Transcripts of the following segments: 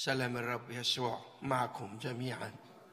سلام الرب يسوع معكم جميعا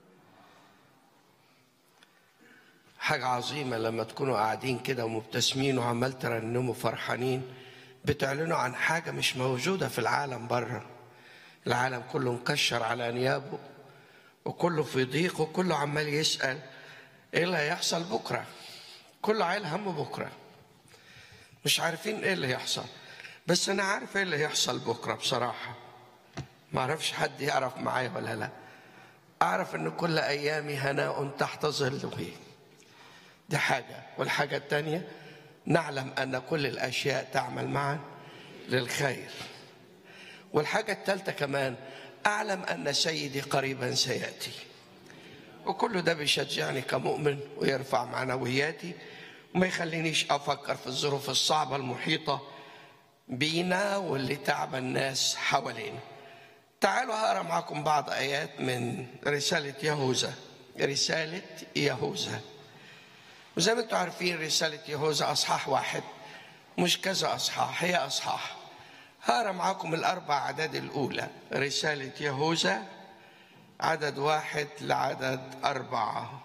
حاجة عظيمة لما تكونوا قاعدين كده ومبتسمين وعمال ترنموا فرحانين بتعلنوا عن حاجة مش موجودة في العالم بره العالم كله مكشر على أنيابه وكله في ضيق وكله عمال يسأل إيه اللي هيحصل بكرة كله عايل هم بكرة مش عارفين إيه اللي هيحصل بس أنا عارف إيه اللي هيحصل بكرة بصراحة ما أعرفش حد يعرف معايا ولا لا أعرف إن كل أيامي هناء تحت ظله دي حاجة والحاجة الثانية نعلم أن كل الأشياء تعمل معا للخير والحاجة الثالثة كمان أعلم أن سيدي قريبا سيأتي وكل ده بيشجعني كمؤمن ويرفع معنوياتي وما يخلينيش أفكر في الظروف الصعبة المحيطة بينا واللي تعب الناس حوالينا تعالوا هقرا معاكم بعض آيات من رسالة يهوذا رسالة يهوذا وزي ما انتم عارفين رسالة يهوذا أصحاح واحد مش كذا أصحاح هي أصحاح هقرا معاكم الأربع أعداد الأولى رسالة يهوذا عدد واحد لعدد أربعة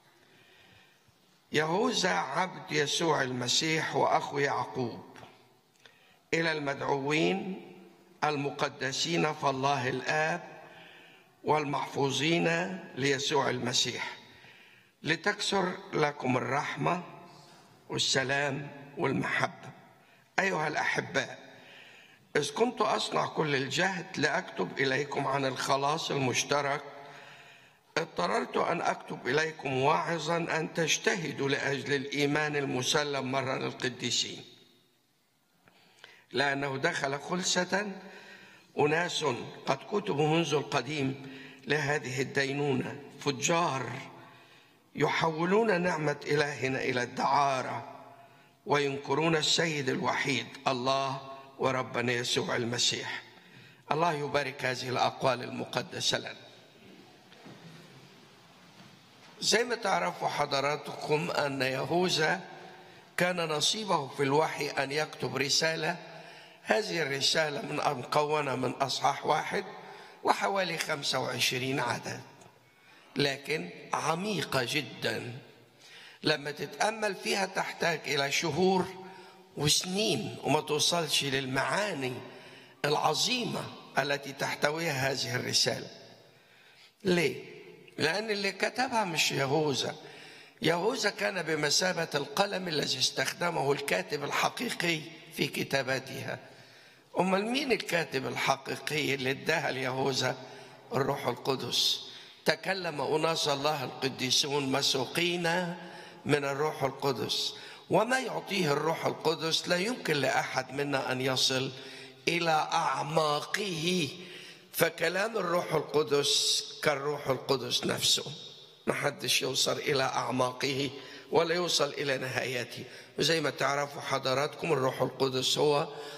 يهوذا عبد يسوع المسيح وأخو يعقوب إلى المدعوين المقدسين فالله الآب والمحفوظين ليسوع المسيح لتكثر لكم الرحمة والسلام والمحبة أيها الأحباء إذ كنت أصنع كل الجهد لأكتب إليكم عن الخلاص المشترك اضطررت أن أكتب إليكم واعظا أن تجتهدوا لأجل الإيمان المسلم مرة للقديسين لأنه دخل خلسة أناس قد كتبوا منذ القديم لهذه الدينونة فجار يحولون نعمة إلهنا إلى الدعارة وينكرون السيد الوحيد الله وربنا يسوع المسيح الله يبارك هذه الأقوال المقدسة لنا زي ما تعرفوا حضراتكم أن يهوذا كان نصيبه في الوحي أن يكتب رسالة هذه الرسالة من مكونة من أصحاح واحد وحوالي 25 عدد لكن عميقة جدا لما تتأمل فيها تحتاج إلى شهور وسنين وما توصلش للمعاني العظيمة التي تحتويها هذه الرسالة ليه؟ لأن اللي كتبها مش يهوذا يهوذا كان بمثابة القلم الذي استخدمه الكاتب الحقيقي في كتاباتها أمال مين الكاتب الحقيقي اللي اداها ليهوذا الروح القدس تكلم أناس الله القديسون مسوقين من الروح القدس وما يعطيه الروح القدس لا يمكن لأحد منا أن يصل إلى أعماقه فكلام الروح القدس كالروح القدس نفسه ما حدش يوصل إلى أعماقه ولا يوصل إلى نهايته وزي ما تعرفوا حضراتكم الروح القدس هو